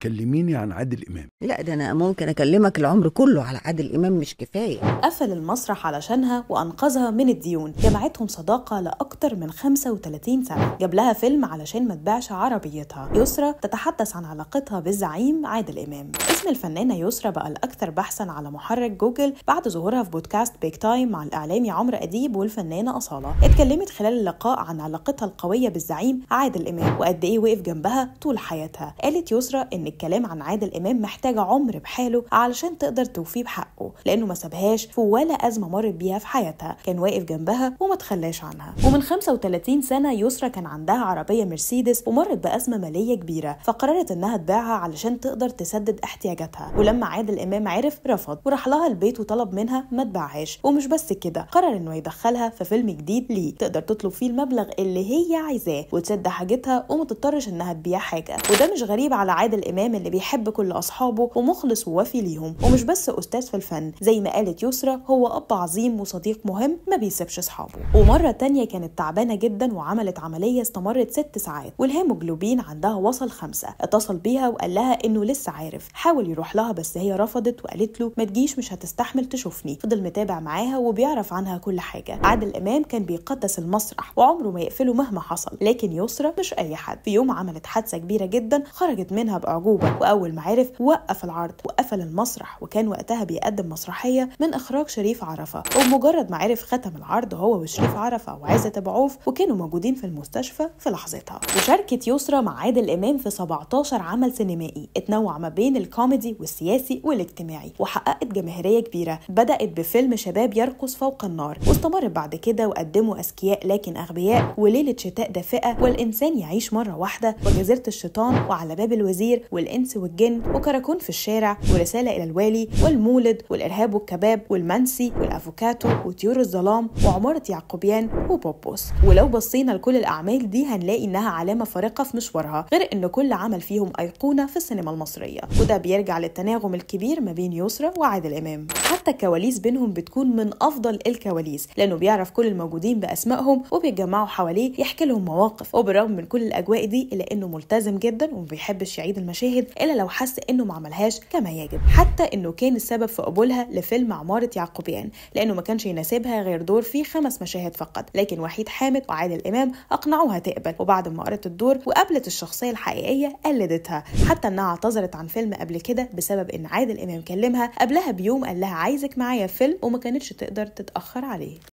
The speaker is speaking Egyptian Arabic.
كلميني عن عادل امام لا ده انا ممكن اكلمك العمر كله على عادل امام مش كفايه قفل المسرح علشانها وأنقذها من الديون جمعتهم صداقة لأكتر من 35 سنة جاب لها فيلم علشان ما تبيعش عربيتها يسرى تتحدث عن علاقتها بالزعيم عادل إمام اسم الفنانة يسرى بقى الأكثر بحثا على محرك جوجل بعد ظهورها في بودكاست بيك تايم مع الإعلامي عمرو أديب والفنانة أصالة اتكلمت خلال اللقاء عن علاقتها القوية بالزعيم عادل إمام وقد إيه وقف جنبها طول حياتها قالت يسرى إن الكلام عن عادل إمام محتاج عمر بحاله علشان تقدر توفيه بحقه لأنه ما سابهاش في ولا أزمة مرت بيها في حياتها كان واقف جنبها وما تخلاش عنها ومن 35 سنة يسرى كان عندها عربية مرسيدس ومرت بأزمة مالية كبيرة فقررت إنها تبيعها علشان تقدر تسدد احتياجاتها ولما عادل إمام عرف رفض وراح لها البيت وطلب منها ما تبيعهاش ومش بس كده قرر إنه يدخلها في فيلم جديد ليه تقدر تطلب فيه المبلغ اللي هي عايزاه وتسد حاجتها وما تضطرش إنها تبيع حاجة وده مش غريب على عادل إمام اللي بيحب كل أصحابه ومخلص ووفي ليهم ومش بس أستاذ في الفن زي ما قالت يسرى هو أب عظيم وصديق مهم ما بيسيبش أصحابه ومرة تانية كانت تعبانة جدا وعملت عملية استمرت ست ساعات والهيموجلوبين عندها وصل خمسة اتصل بيها وقال لها إنه لسه عارف حاول يروح لها بس هي رفضت وقالت له ما تجيش مش هتستحمل تشوفني فضل متابع معاها وبيعرف عنها كل حاجة عادل إمام كان بيقدس المسرح وعمره ما يقفله مهما حصل لكن يسرى مش أي حد في يوم عملت حادثة كبيرة جدا خرجت منها بأعجوبة وأول ما عرف وقف العرض وقفل المسرح وكان وقتها بيقدم مسرحية من إخراج شريف عرفة وبمجرد ما عرف ختم العرض هو وشريف عرفة وعزة أبو عوف وكانوا موجودين في المستشفى في لحظتها وشاركت يسرى مع عادل إمام في 17 عمل سينمائي اتنوع ما بين الكوميدي والسياسي والاجتماعي وحققت جماهيرية كبيرة بدأت بفيلم شباب يرقص فوق النار واستمرت بعد كده وقدموا أذكياء لكن أغبياء وليلة شتاء دافئة والإنسان يعيش مرة واحدة وجزيرة الشيطان وعلى باب الوزير والإنس والجن وكراكون في الشارع ورسالة إلى الوالي والمولد والإرهاب والكباب والمنسي والأفوكاتو وطيور الظلام وعمارة يعقوبيان وبوبوس ولو بصينا لكل الأعمال دي هنلاقي إنها علامة فارقة في مشوارها غير إن كل عمل فيهم أيقونة في السينما المصرية وده بيرجع للتناغم الكبير ما بين يسرى وعادل إمام حتى الكواليس بينهم بتكون من أفضل الكواليس لأنه بيعرف كل الموجودين بأسمائهم وبيتجمعوا حواليه يحكي لهم مواقف وبالرغم من كل الأجواء دي إلا إنه ملتزم جدا وما بيحبش يعيد المشاهد إلا لو حس إنه ما عملهاش كما يجب حتى إنه كان السبب في قبولها لفيلم عمارة يعقوبيان لأنه ما كانش يناسبها غير دور فيه خمس مشاهد فقط لكن وحيد حامد وعادل إمام أقنعوها تقبل وبعد ما قرت الدور وقابلت الشخصية الحقيقية قلدتها حتى إنها اعتذرت عن فيلم قبل كده بسبب إن عادل إمام كلمها قبلها بيوم قال لها عايزك معايا في فيلم وما كانتش تقدر تتأخر عليه